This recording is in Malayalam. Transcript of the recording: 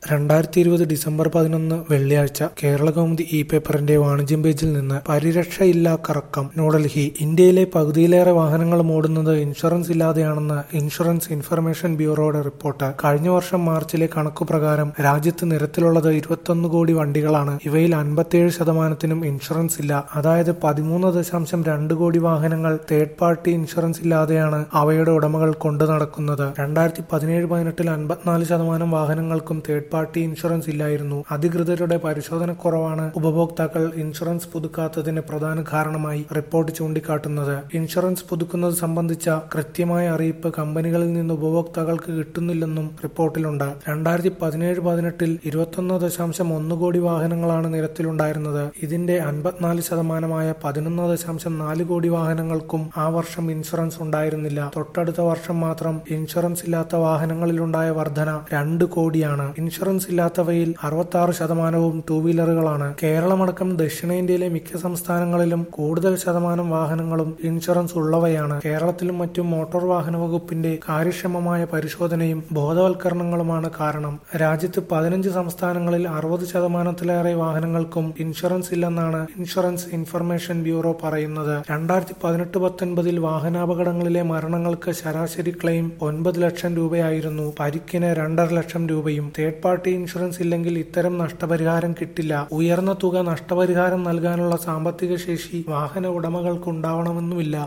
രണ്ടായിരത്തി ഇരുപത് ഡിസംബർ പതിനൊന്ന് വെള്ളിയാഴ്ച കേരളകൗമുദി ഇ പേപ്പറിന്റെ വാണിജ്യം പേജിൽ നിന്ന് പരിരക്ഷയില്ലാ കറക്കം ന്യൂഡൽഹി ഇന്ത്യയിലെ പകുതിയിലേറെ വാഹനങ്ങൾ ഓടുന്നത് ഇൻഷുറൻസ് ഇല്ലാതെയാണെന്ന് ഇൻഷുറൻസ് ഇൻഫർമേഷൻ ബ്യൂറോയുടെ റിപ്പോർട്ട് കഴിഞ്ഞ വർഷം മാർച്ചിലെ കണക്കുപ്രകാരം രാജ്യത്ത് നിരത്തിലുള്ളത് ഇരുപത്തൊന്ന് കോടി വണ്ടികളാണ് ഇവയിൽ അൻപത്തിയേഴ് ശതമാനത്തിനും ഇൻഷുറൻസ് ഇല്ല അതായത് പതിമൂന്ന് ദശാംശം രണ്ട് കോടി വാഹനങ്ങൾ തേർഡ് പാർട്ടി ഇൻഷുറൻസ് ഇല്ലാതെയാണ് അവയുടെ ഉടമകൾ കൊണ്ടു നടക്കുന്നത് രണ്ടായിരത്തി പതിനേഴ് പതിനെട്ടിൽ അൻപത്തിനാല് ശതമാനം വാഹനങ്ങൾക്കും തേർഡ് പാർട്ടി ഇൻഷുറൻസ് ഇല്ലായിരുന്നു അധികൃതരുടെ പരിശോധനക്കുറവാണ് ഉപഭോക്താക്കൾ ഇൻഷുറൻസ് പുതുക്കാത്തതിന് പ്രധാന കാരണമായി റിപ്പോർട്ട് ചൂണ്ടിക്കാട്ടുന്നത് ഇൻഷുറൻസ് പുതുക്കുന്നത് സംബന്ധിച്ച കൃത്യമായ അറിയിപ്പ് കമ്പനികളിൽ നിന്ന് ഉപഭോക്താക്കൾക്ക് കിട്ടുന്നില്ലെന്നും റിപ്പോർട്ടിലുണ്ട് രണ്ടായിരത്തി പതിനേഴ് പതിനെട്ടിൽ ഇരുപത്തൊന്ന് ദശാംശം ഒന്ന് കോടി വാഹനങ്ങളാണ് നിരത്തിലുണ്ടായിരുന്നത് ഇതിന്റെ അൻപത്തിനാല് ശതമാനമായ പതിനൊന്ന് ദശാംശം നാല് കോടി വാഹനങ്ങൾക്കും ആ വർഷം ഇൻഷുറൻസ് ഉണ്ടായിരുന്നില്ല തൊട്ടടുത്ത വർഷം മാത്രം ഇൻഷുറൻസ് ഇല്ലാത്ത വാഹനങ്ങളിലുണ്ടായ വർധന രണ്ട് കോടിയാണ് ഇൻഷുറൻസ് ഇല്ലാത്തവയിൽ അറുപത്തി ആറ് ശതമാനവും ടൂ വീലറുകളാണ് കേരളമടക്കം ദക്ഷിണേന്ത്യയിലെ മിക്ക സംസ്ഥാനങ്ങളിലും കൂടുതൽ ശതമാനം വാഹനങ്ങളും ഇൻഷുറൻസ് ഉള്ളവയാണ് കേരളത്തിലും മറ്റും മോട്ടോർ വാഹന വകുപ്പിന്റെ കാര്യക്ഷമമായ പരിശോധനയും ബോധവൽക്കരണങ്ങളുമാണ് കാരണം രാജ്യത്ത് പതിനഞ്ച് സംസ്ഥാനങ്ങളിൽ അറുപത് ശതമാനത്തിലേറെ വാഹനങ്ങൾക്കും ഇൻഷുറൻസ് ഇല്ലെന്നാണ് ഇൻഷുറൻസ് ഇൻഫർമേഷൻ ബ്യൂറോ പറയുന്നത് രണ്ടായിരത്തി പതിനെട്ട് പത്തൊൻപതിൽ വാഹനാപകടങ്ങളിലെ മരണങ്ങൾക്ക് ശരാശരി ക്ലെയിം ഒൻപത് ലക്ഷം രൂപയായിരുന്നു പരിക്കിന് രണ്ടര ലക്ഷം രൂപയും തേർഡ് പാർട്ടി ഇൻഷുറൻസ് ഇല്ലെങ്കിൽ ഇത്തരം നഷ്ടപരിഹാരം കിട്ടില്ല ഉയർന്ന തുക നഷ്ടപരിഹാരം നൽകാനുള്ള സാമ്പത്തിക ശേഷി വാഹന ഉടമകൾക്ക് ഉണ്ടാവണമെന്നുമില്ല